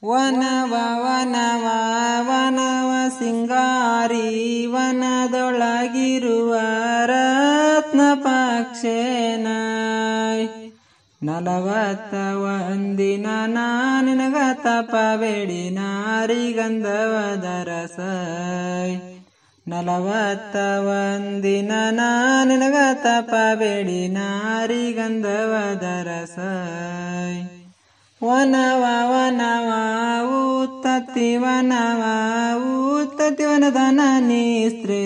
ವನವ ವನವ ವನವ ಸಿಂಗಾರಿ ವನದೊಳಗಿರುವ ರತ್ನ ಪಕ್ಷೇನ ನಲವತ್ತ ಒಂದಿನ ನಾನಿನಗ ತಪಬೇಡಿ ನಾರಿಗಂಧವದ ರಸೈ ನಲವತ್ತ ಒಂದಿನ ನಾನಿನಗ ತಪಬೇಡಿ ನಾರಿಗಂಧವದ ರಸೈ ವನವ ವನವ ಊತ್ತತಿ ವನವ ಊತ್ತತಿ ವನದನ ನೀಸ್ತ್ರೇ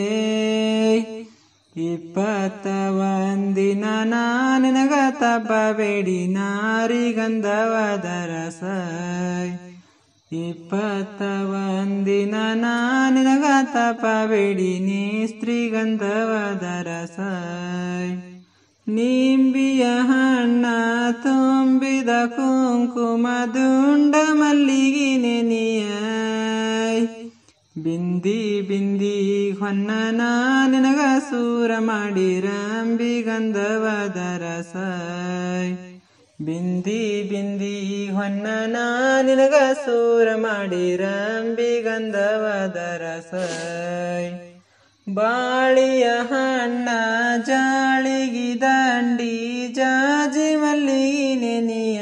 ಇಪ್ಪತ್ತ ಒಂದಿನ ನಾನಿನಗ ತಪಬೇಡಿ ನಾರಿಗಂಧವದ ರಸೈ ಇಪ್ಪತ್ತ ಒಂದಿನ ನಾನಿನಗ ತಪಬೇಡಿ ನೀ ಸ್ತ್ರೀಗಂಧವದ ರಸೈ ನಿಂಬಿಯ ಹಣ್ಣ ತುಂಬಿದ ಕುಂಕುಮ ದುಂಡ ಮಲ್ಲಿಗೆ ನೆನೆಯ ಬಿಂದಿ ಬಿಂದಿ ಹೊನ್ನ ನಿನಗ ಸೂರ ಮಾಡಿ ರಂಬಿ ಗಂಧವದ ರಸೈ ಬಿಂದಿ ಬಿಂದಿ ಹೊನ್ನ ನಿನಗ ಸೂರ ಮಾಡಿ ರಂಬಿ ಗಂಧವದ ರಸೈ ಬಾಳಿಯ ಹಣ್ಣ ಜಾಳಿಗಿ ದಂಡಿ ಜಾಜಿ ಮಲ್ಲಿಗೆ ನೆನೆಯ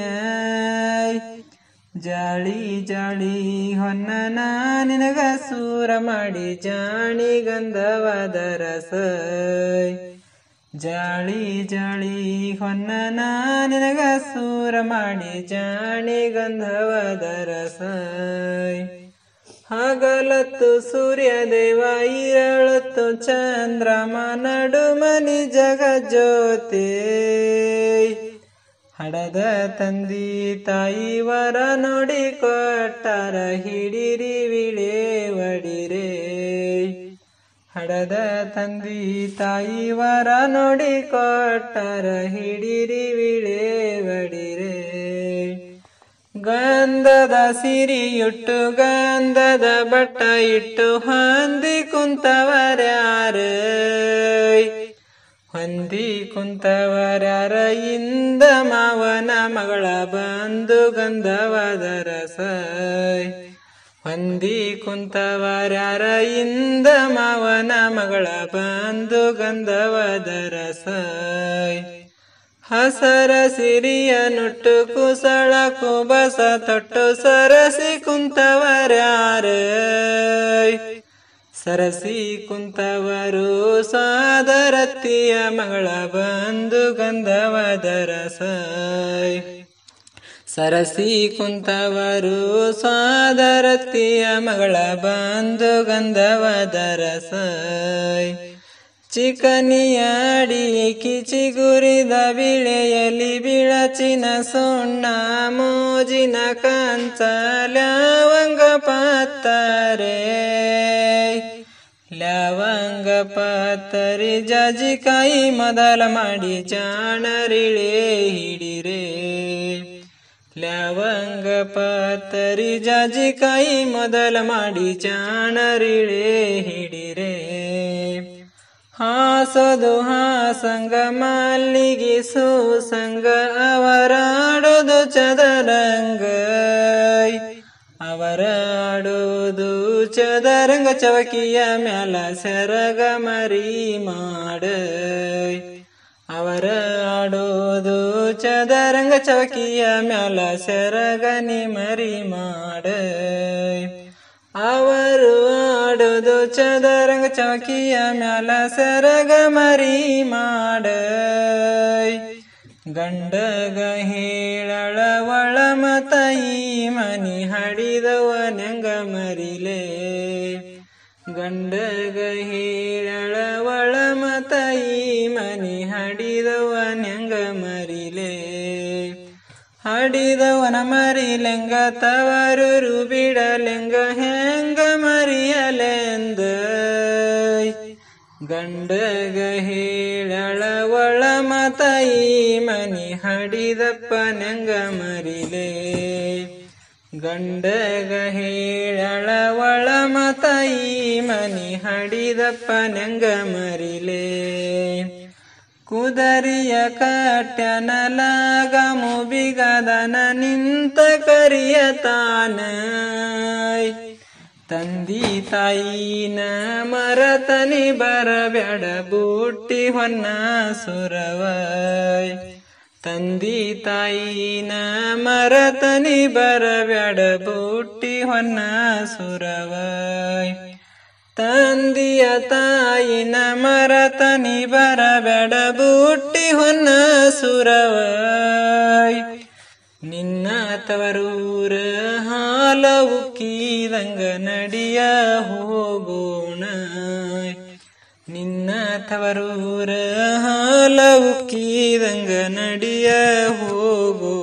ಜಾಳಿ ಜಾಳಿ ಹೊನ್ನ ನಿನಗ ಸೂರ ಮಾಡಿ ಜಾಣಿ ಗಂಧವದ ರಸೈ ಜಾಳಿ ಜಾಳಿ ಹೊನ್ನ ನಿನಗ ಸೂರ ಮಾಡಿ ಜಾಣಿ ಗಂಧವದ ರಸೈ ಹಗಲತ್ತು ಸೂರ್ಯದೇವ ಇರಳತ್ತು ಚಂದ್ರಮ ನಡುಮನಿ ಜಗಜ್ಯೋತಿ ಹಡದ ತಂದಿ ತಾಯಿ ವರ ನೋಡಿ ಕೊಟ್ಟಾರ ಹಿಡಿರಿ ವಿಳೆ ಒಡಿರೆ ಹಡದ ತಂದಿ ತಾಯಿ ವರ ನೋಡಿ ಕೊಟ್ಟಾರ ಹಿಡಿರಿ ವಿಳೆ ಒಡಿರೆ ಗಂಧದ ಸಿರಿಯುಟ್ಟು ಗಂಧದ ಬಟ್ಟ ಇಟ್ಟು ಹೊಂದಿ ಕುಂತವರ್ಯಾರ ಹೊಂದಿ ಕುಂತವರ್ಯಾರ ಇಂದ ಮಾವನ ಮಗಳ ಬಂದು ಗಂಧವದ ರಸೈ ಹೊಂದಿ ಕುಂತವರ್ಯಾರ ಇಂದ ಮಾವನ ಮಗಳ ಬಂದು ಗಂಧವದ ರಸೈ ಹಸರ ಸಿರಿಯ ನುಟ್ಟು ಕುಸಳ ಕುಬಸ ತೊಟ್ಟು ಸರಸಿ ಕುಂತವರ್ಯಾರ ಸರಸಿ ಕುಂತವರು ಸಾದರತಿಯ ಮಗಳ ಬಂದು ಗಂಧವದ ರಸೈ ಸರಸಿ ಕುಂತವರು ಸಾದರತಿಯ ಮಗಳ ಬಂದು ಗಂಧವದ ರಸೈ ಚಿಕನಿಯಾಡಿ ಕಿಚಿಗುರಿದ ಬಿಳೆಯಲಿ ಬಿಳಚಿನ ಸುಣ್ಣ ಮೋಜಿನ ಕಂಚ ಲವಂಗ ಪಾತರೆ ಲವಂಗ ಪಾತರಿ ಜಾಜಿಕಾಯಿ ಮೊದಲ ಮಾಡಿ ಚಾಣರಿಳೆ ಹಿಡಿರೆ ಲವಂಗ ಪಾತರಿ ಜಾಜಿಕಾಯಿ ಮೊದಲ ಮಾಡಿ ಚಾಣರಿಳೆ ಹಿಡಿರೆ ಹಾಸದು ಹಾಸಂಗ ಮಲ್ಲಿಗೆ ಸುಸಂಗ ಅವರಾಡೋದು ಚದರಂಗ ಅವರಾಡೋದು ಚದರಂಗ ಚವಕಿಯ ಮ್ಯಾಲ ಸೆರಗ ಮರಿ ಮಾಡ ಅವರ ಆಡೋದು ಚದರಂಗ ಚವಕಿಯ ಮ್ಯಾಲ ಸೆರಗನಿ ಮರಿ ಮಾಡ ಅವರು ಆಡೋದು ಚದರಂಗ ಚೌಕಿಯ ಮ್ಯಾಲ ಸೆರಗ ಮರಿ ಮಾಡ ಗಂಡಗ ಹೇಳಳ ಒಳ ಮತಯಿ ಮನಿ ಹಡಿದವ ನೆಂಗ ಮರಿಲೆ ಗಂಡಗ ಹೇಳಳ ಒಳ ಮತಯಿ ಮನಿ ಹಡಿದವ ನೆಂಗ ಮರಿಲೆ ಹಡಿದವನ ಮರಿಲೆಂಗ ತವರು ಬಿಡಲೆಂಗ ಹೆಂಗ ಮರಿಯಲೆಂದ ಗಂಡಗ ಹೇಳಳ ಒಳ ಮತಯಿ ಮನಿ ಹಡಿದಪ್ಪ ನೆಂಗ ಮರಿಲೆ ಗಂಡಗ ಹೇಳಳ ಒಳ ಮತಯಿ ಮನಿ ಹಡಿದಪ್ಪ ನೆಂಗ ಮರಿಲೆ ಕುದರಿಯ ಕಟ್ಯನಲಾಗ ಮುಬಿಗದನ ನಿಂತ ಕರಿಯ ತಾನ ತಂದಿ ತಾಯಿನ ಮರತನಿ ಬರಬೇಡ ಬುಟ್ಟಿ ಹೊನ್ನ ಸುರವೈ ತಂದಿ ತಾಯಿನ ಮರತನಿ ಬರಬೇಡ ಬುಟ್ಟಿ ಹೊನ್ನ ಸುರವೈ ತಂದಿಯ ತಾಯಿನ ಮರತನಿ ಬರಬೇಡ ಬುಟ್ಟಿ ಹೊನ್ನ ಸುರವೈ ನಿನ್ನ ತವರೂರ ಹಾಲ ಉಕ್ಕಿದಂಗ ನಡಿಯ ಹೋಗೋಣ ನಿನ್ನ ತವರೂರ ಹಾಲ ಉಕ್ಕಿದಂಗ ನಡಿಯ ಹೋಗೋ